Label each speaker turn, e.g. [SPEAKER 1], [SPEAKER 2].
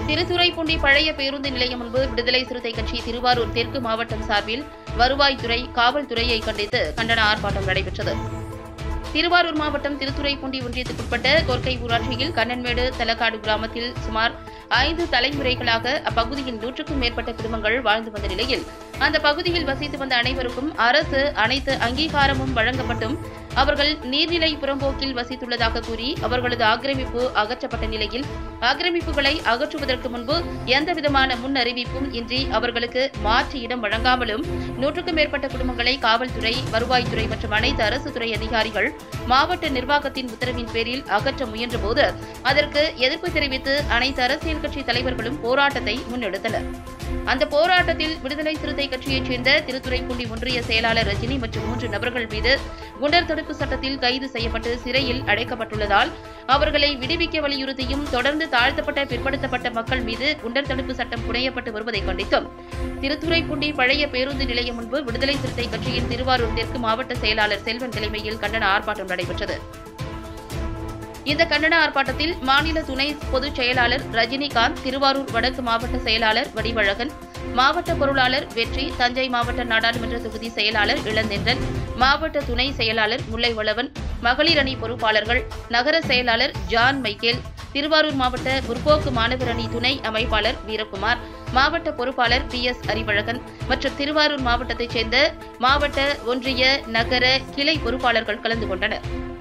[SPEAKER 1] திருத்துறைப்பூண்டி பழைய பேருந்து நிலையம் முன்பு விடுதலை சிறுத்தை கட்சி திருவாரூர் தெற்கு மாவட்டம் சார்பில் வருவாய்த்துறை காவல்துறையை கண்டித்து கண்டன ஆர்ப்பாட்டம் நடைபெற்றது திருவாரூர் மாவட்டம் திருத்துறைப்பூண்டி ஒன்றியத்துக்குட்பட்ட கொர்க்கை ஊராட்சியில் கண்ணன்மேடு தலக்காடு கிராமத்தில் சுமார் ஐந்து தலைமுறைகளாக அப்பகுதியில் நூற்றுக்கும் மேற்பட்ட குடும்பங்கள் வாழ்ந்து வந்த நிலையில் அந்த பகுதியில் வசித்து வந்த அனைவருக்கும் அரசு அனைத்து அங்கீகாரமும் வழங்கப்பட்டும் அவர்கள் நீர்நிலை புறம்போக்கில் வசித்துள்ளதாக கூறி அவர்களது ஆக்கிரமிப்பு அகற்றப்பட்ட நிலையில் ஆக்கிரமிப்புகளை அகற்றுவதற்கு முன்பு எந்தவிதமான முன் அறிவிப்பும் இன்றி அவர்களுக்கு மாற்று இடம் வழங்காமலும் நூற்றுக்கும் மேற்பட்ட குடும்பங்களை காவல்துறை வருவாய்த்துறை மற்றும் அனைத்து அரசு துறை அதிகாரிகள் மாவட்ட நிர்வாகத்தின் உத்தரவின் பேரில் அகற்ற முயன்றபோது அதற்கு எதிர்ப்பு தெரிவித்து அனைத்து அரசியல் கட்சி தலைவர்களும் போராட்டத்தை முன்னெடுத்தனர் அந்த போராட்டத்தில் விடுதலை சிறுத்தை கட்சியைச் சேர்ந்த திருத்துறைப்பூண்டி ஒன்றிய செயலாளர் ரஜினி மற்றும் மூன்று நபர்கள் மீது குண்டர் தடுப்பு சட்டத்தில் கைது செய்யப்பட்டு சிறையில் அடைக்கப்பட்டுள்ளதால் அவர்களை விடுவிக்க வலியுறுத்தியும் தொடர்ந்து தாழ்த்தப்பட்ட பிற்படுத்தப்பட்ட மக்கள் மீது குண்டர் தடுப்பு சட்டம் புனையப்பட்டு வருவதை கண்டித்தும் திருத்துறைப்பூண்டி பழைய பேருந்து நிலையம் முன்பு விடுதலை சிறுத்தை கட்சியின் திருவாரூர் தெற்கு மாவட்ட செயலாளர் செல்வன் தலைமையில் கண்டன ஆர்ப்பாட்டம் நடைபெற்றது இந்த கண்டன ஆர்ப்பாட்டத்தில் மாநில துணை பொதுச் செயலாளர் ரஜினிகாந்த் திருவாரூர் வடக்கு மாவட்ட செயலாளர் வடிவழகன் மாவட்ட பொருளாளர் வெற்றி தஞ்சை மாவட்ட நாடாளுமன்ற தொகுதி செயலாளர் இளந்தென்றன் மாவட்ட துணை செயலாளர் முல்லைவளவன் மகளிர் அணி பொறுப்பாளர்கள் நகர செயலாளர் ஜான் மைக்கேல் திருவாரூர் மாவட்ட முற்போக்கு மாணவர் அணி துணை அமைப்பாளர் வீரகுமார் மாவட்ட பொறுப்பாளர் பி எஸ் அறிவழகன் மற்றும் திருவாரூர் மாவட்டத்தைச் சேர்ந்த மாவட்ட ஒன்றிய நகர கிளை பொறுப்பாளர்கள் கலந்து கொண்டனர்